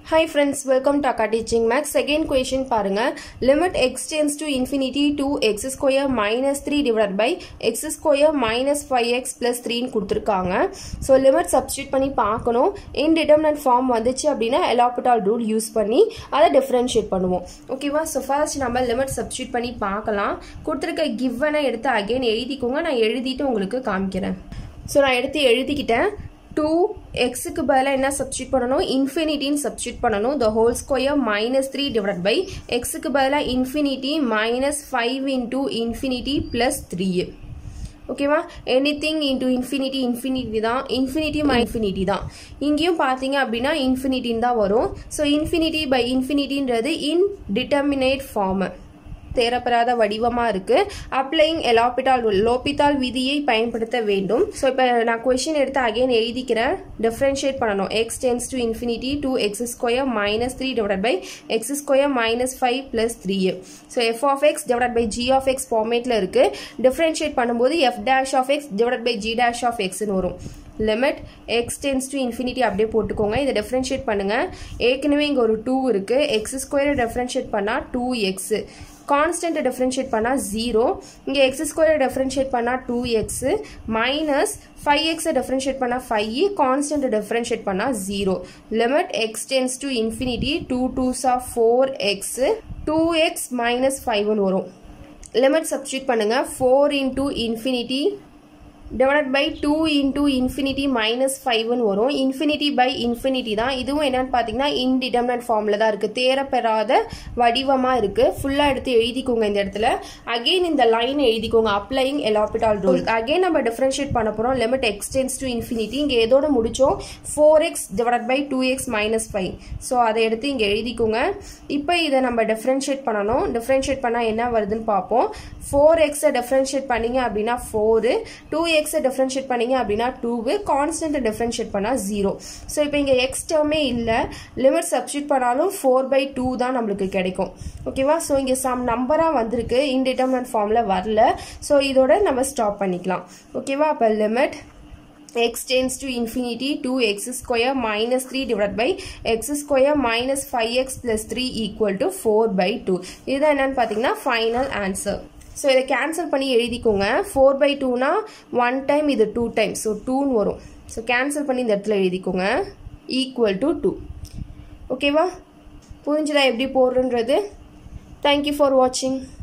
Hi friends, welcome to Akka Teaching Max. Second question பாருங்க limit x tends to infinity to x square minus 3 divided by x square minus 5x plus 3 ன்னு கொடுத்துருக்காங்க so limit substitute பண்ணி பார்க்கணும் இன்டிடர்மினன்ட் form வந்துச்சு அப்படின்னா எலாபிட்டால் rule use பண்ணி அதை differentiate பண்ணுவோம் ஓகேவா ஸோ ஃபர்ஸ்ட் நம்ம லிமிட் சப்ஸ்டியூட் பண்ணி பார்க்கலாம் கொடுத்துருக்க கிவ்வனை எடுத்து அகைன் எழுதிக்கோங்க நான் எழுதிட்டு உங்களுக்கு காமிக்கிறேன் ஸோ நான் எடுத்து எழுதிக்கிட்டேன் டூ எக்ஸுக்கு பதிலாக என்ன சப்ஸ்டியூட் பண்ணணும் இன்ஃபினிட்டின்னு சப்ஸ்டியூட் பண்ணணும் the whole square minus three divide by எக்ஸுக்கு பதிலாக infinity minus five into infinity plus three ஓகேவா any thing into infinity infinity தான் இன்ஃபினிட்டி மை இன்ஃபினிட்டி தான் இங்கேயும் பார்த்தீங்க அப்படின்னா இன்ஃபினிட்டின்னு தான் வரும் ஸோ இன்ஃபினிட்டி பை இன்ஃபினிட்டின்றது இன் டிட்டர்மினேட் ஃபார்மு தேரப்பெறாத வடிவமா இருக்கு அப்ளைங் எலாபிட்டால் லோபித்தால் விதியை பயன்படுத்த வேண்டும் ஸோ இப்போ நான் கொஷின் எடுத்து அகைன் எழுதிக்கிறேன் டிஃப்ரென்ஷியேட் பண்ணணும் x tends to infinity two x square minus three divide by x square minus five plus three so f of x divide by g of x ஃபார்மேட்டில் இருக்கு டிஃப்ரென்ஷியேட் பண்ணும்போது f dash of x divide by g dash of எக்ஸ்னு வரும் limit x tends to infinity அப்படியே போட்டுக்கோங்க இதை differentiate பண்ணுங்க ஏற்கனவே இங்கே ஒரு டூ இருக்கு எக்ஸ் ஸ்கொயர் டிஃப்ரென்ஷியேட் பண்ணால் டூ எக்ஸ் கான்ஸ்டன்ட்டை டிஃப்ரென்ஷியேட் பண்ணால் ஜீரோ இங்கே எக்ஸ் ஸ்கொயர் டிஃப்ரென்ஷியேட் பண்ணால் டூ எக்ஸு மைனஸ் ஃபைவ் எக்ஸை டிஃப்ரென்ஷியேட் பண்ணால் ஃபைவ் கான்ஸ்டன்ட்டை டிஃப்ரென்ஷியேட் பண்ணால் zero limit x tends to infinity two twos of four x two x minus ஃபைவ்னு வரும் லிமிட் சப்ஸ்டியூட் பண்ணுங்கள் four into infinity divide by two into infinity minus ஃபைவ்னு வரும் infinity by infinity தான் இதுவும் என்னன்னு பார்த்தீங்கன்னா இன்டிடர்மினன்ட் ஃபார்மில் தான் இருக்குது தேரப்பெறாத வடிவமாக இருக்குது ஃபுல்லாக எடுத்து எழுதிக்கோங்க இந்த இடத்துல அகெயின் இந்த லைன் எழுதிக்கோங்க அப்ளைங் எலாபிட்டால் ரூல் அகெயின் நம்ம டிஃப்ரென்ஷியேட் பண்ண போகிறோம் லிமிட் எக்ஸ்டென்ஸ் டு இன்ஃபினிட்டி இங்கே எதோட முடிச்சோம் four x divide by two x minus five so அதை எடுத்து இங்கே எழுதிக்கோங்க இப்போ இதை நம்ம டிஃப்ரென்ஷியேட் பண்ணணும் டிஃப்ரென்ஷியேட் பண்ணால் என்ன வருதுன்னு பார்ப்போம் ஃபோர் எக்ஸை டிஃப்ரென்ஷியேட் பண்ணீங்க அப்படின்னா ஃபோரு டூ எக்ஸை டிஃப்ரென்ஷியேட் பண்ணீங்க அப்படின்னா டூவு கான்ஸ்டன்ட்டை டிஃப்ரென்ஷியேட் பண்ணால் ஜீரோ ஸோ இப்போ இங்கே எக்ஸ் டேர்மே இல்லை லிமிட் சப்ஸ்டியூட் பண்ணாலும் ஃபோர் பை டூ தான் நம்மளுக்கு கிடைக்கும் ஓகேவா ஸோ இங்கே சம் நம்பராக வந்திருக்கு இன்டிட்டர்மினன்ட் ஃபார்மில் வரல ஸோ இதோட நம்ம ஸ்டாப் பண்ணிக்கலாம் ஓகேவா அப்போ limit x tends to infinity 2x square minus 3 divided by x square minus 5x plus 3 equal to 4 by 2 இதுதான் என்னன்னு பார்த்தீங்கன்னா ஃபைனல் ஆன்சர் ஸோ இதை கேன்சல் பண்ணி எழுதிக்கோங்க ஃபோர் பை டூனா ஒன் டைம் இது டூ டைம் ஸோ டூன்னு வரும் ஸோ கேன்சல் பண்ணி இந்த இடத்துல எழுதிக்கோங்க ஈக்குவல் டு டூ ஓகேவா புரிஞ்சுதா எப்படி போடுறன்றது தேங்க்யூ ஃபார் வாட்சிங்